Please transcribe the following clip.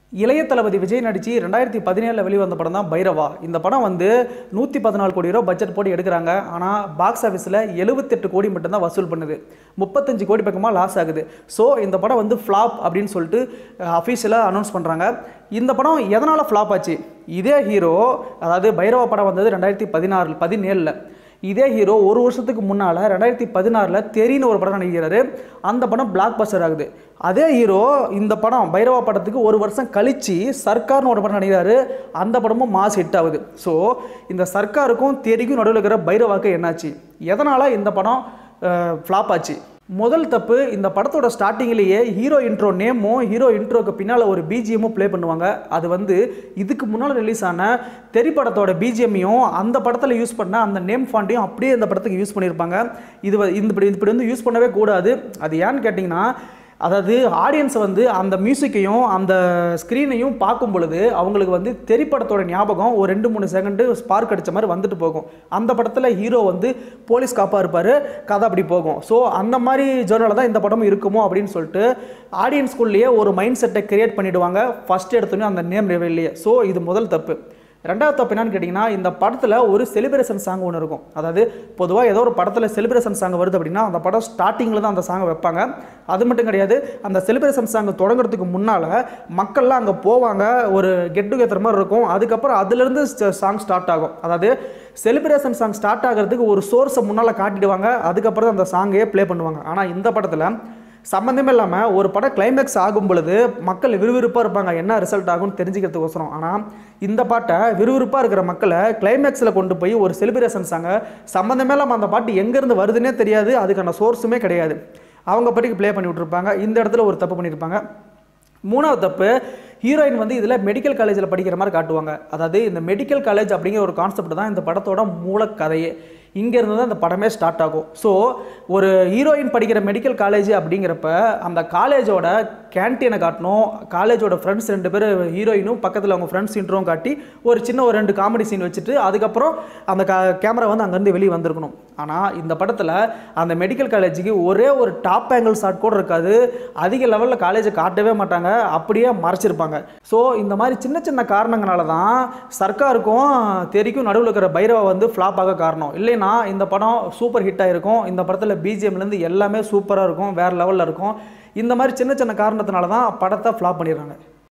இளைய தளபதி விஜய் நடிச்சு ரெண்டாயிரத்தி பதினேழில் வெளிவந்த படம் தான் பைரவா இந்த படம் வந்து நூற்றி பதினாலு கோடி ரூபா பட்ஜெட் போட்டு எடுக்கிறாங்க ஆனால் பாக்ஸ் ஆஃபீஸில் எழுபத்தெட்டு கோடி மட்டும்தான் வசூல் பண்ணுது முப்பத்தஞ்சு கோடி பக்கமாக லாஸ் ஆகுது ஸோ இந்த படம் வந்து ஃப்ளாப் அப்படின்னு சொல்லிட்டு அஃபீஷியலாக அனௌன்ஸ் பண்ணுறாங்க இந்த படம் எதனால் ஃப்ளாப் ஆச்சு இதே ஹீரோ அதாவது பைரவா படம் வந்தது ரெண்டாயிரத்தி பதினாறு பதினேழில் இதே ஹீரோ ஒரு வருஷத்துக்கு முன்னால் ரெண்டாயிரத்தி பதினாறில் தெரின்னு ஒரு படம் நடிக்கிறாரு அந்த படம் பிளாக் பஸ்டர் ஆகுது அதே ஹீரோ இந்த படம் பைரவா படத்துக்கு ஒரு வருஷம் கழித்து சர்க்கார்னு ஒரு படம் நடிக்கிறாரு அந்த படமும் மாஸ் ஹிட் ஆகுது ஸோ இந்த சர்க்காருக்கும் தெரிக்கும் நடுவில் இருக்கிற பைரவாக்கு என்னாச்சு எதனால் இந்த படம் ஃப்ளாப் ஆச்சு முதல் தப்பு இந்த படத்தோட ஸ்டார்டிங்லேயே ஹீரோ இன்ட்ரோ நேமும் ஹீரோ இன்ட்ரோக்கு பின்னால் ஒரு பிஜிஎம்மும் ப்ளே பண்ணுவாங்க அது வந்து இதுக்கு முன்னால் ரிலீஸ் ஆன தெரி படத்தோட பிஜிஎம்மையும் அந்த படத்தில் யூஸ் பண்ண அந்த நேம் ஃபாண்ட்டையும் அப்படியே இந்த படத்துக்கு யூஸ் பண்ணியிருப்பாங்க இது வ- இந்த இப்படி இப்படி வந்து யூஸ் பண்ணவே கூடாது அது ஏன்னு கேட்டிங்கன்னா அதாவது ஆடியன்ஸ் வந்து அந்த மியூசிக்கையும் அந்த ஸ்க்ரீனையும் பார்க்கும் பொழுது அவங்களுக்கு வந்து தெறிப்படத்தோட ஞாபகம் ஒரு ரெண்டு மூணு செகண்டு ஸ்பார்க் அடிச்ச மாதிரி வந்துட்டு போகும் அந்த படத்தில் ஹீரோ வந்து போலீஸ் காப்பாக இருப்பார் கதை அப்படி போகும் ஸோ அந்த மாதிரி ஜேர்னலில் தான் இந்த படமும் இருக்குமோ அப்படின்னு சொல்லிட்டு ஆடியன்ஸ்குள்ளேயே ஒரு மைண்ட் செட்டை கிரியேட் பண்ணிடுவாங்க ஃபஸ்ட் எடுத்தோன்னே அந்த நேம் ரெவெல்லையே ஸோ இது முதல் தப்பு ரெண்டாவது தப்பு என்னன்னு கேட்டிங்கன்னா இந்த படத்தில் ஒரு செலிப்ரேஷன் சாங் ஒன்று இருக்கும் அதாவது பொதுவாக ஏதோ ஒரு படத்தில் செலிப்ரேஷன் சாங் வருது அப்படின்னா அந்த படம் ஸ்டார்டிங்கில் தான் அந்த சாங்கை வைப்பாங்க அது மட்டும் கிடையாது அந்த செலிப்ரேஷன் சாங் தொடங்குறதுக்கு முன்னால் மக்கள்லாம் அங்கே போவாங்க ஒரு கெட் டுகெதர் மாதிரி இருக்கும் அதுக்கப்புறம் அதுலேருந்து சாங் ஸ்டார்ட் ஆகும் அதாவது செலிப்ரேஷன் சாங் ஸ்டார்ட் ஆகிறதுக்கு ஒரு சோர்ஸை முன்னால் காட்டிடுவாங்க அதுக்கப்புறம் தான் அந்த சாங்கே ப்ளே பண்ணுவாங்க ஆனால் இந்த படத்தில் சம்மந்தமே இல்லாமல் ஒரு படம் கிளைமேக்ஸ் ஆகும் பொழுது மக்கள் விறுவிறுப்பாக இருப்பாங்க என்ன ரிசல்ட் ஆகும்னு தெரிஞ்சுக்கிறதுக்கோசரம் ஆனால் இந்த பாட்டை விறுவிறுப்பாக இருக்கிற மக்களை கிளைமேக்ஸில் கொண்டு போய் ஒரு செலிப்ரேஷன் சாங்க சம்மந்தமே இல்லாமல் அந்த பாட்டு எங்கேருந்து வருதுன்னே தெரியாது அதுக்கான சோர்ஸுமே கிடையாது அவங்க பாட்டுக்கு ப்ளே பண்ணி விட்ருப்பாங்க இந்த இடத்துல ஒரு தப்பு பண்ணியிருப்பாங்க மூணாவது தப்பு ஹீரோயின் வந்து இதில் மெடிக்கல் காலேஜில் படிக்கிற மாதிரி காட்டுவாங்க அதாவது இந்த மெடிக்கல் காலேஜ் அப்படிங்கிற ஒரு கான்செப்ட் தான் இந்த படத்தோட மூலக்கதையே இங்கேருந்து தான் இந்த படமே ஸ்டார்ட் ஆகும் ஸோ ஒரு ஹீரோயின் படிக்கிற மெடிக்கல் காலேஜ் அப்படிங்கிறப்ப அந்த காலேஜோட கேன்டீனை காட்டணும் காலேஜோட ஃப்ரெண்ட்ஸ் ரெண்டு பேர் ஹீரோயினும் பக்கத்தில் அவங்க ஃப்ரெண்ட்ஸ் இன்ட்ரோவும் காட்டி ஒரு சின்ன ஒரு ரெண்டு காமெடி சீன் வச்சுட்டு அதுக்கப்புறம் அந்த கா கேமரா வந்து அங்கேருந்து வெளியே வந்திருக்கணும் ஆனால் இந்த படத்தில் அந்த மெடிக்கல் காலேஜுக்கு ஒரே ஒரு டாப் ஆங்கிள் ஷாட் கூட இருக்காது அதிக லெவலில் காலேஜை காட்டவே மாட்டாங்க அப்படியே மறைச்சிருப்பாங்க ஸோ இந்த மாதிரி சின்ன சின்ன காரணங்களால தான் சர்க்காருக்கும் தெரிக்கும் நடுவில் இருக்கிற பைரவா வந்து ஃப்ளாப் ஆக காரணம் இல்லைன்னா இந்த படம் சூப்பர் ஹிட் ஆகிருக்கும் இந்த படத்தில் பிஜிஎம்லேருந்து எல்லாமே சூப்பராக இருக்கும் வேறு லெவலில் இருக்கும் இந்த மாதிரி சின்ன சின்ன காரணத்தினால தான் படத்தை ஃப்ளாப் பண்ணிடுறாங்க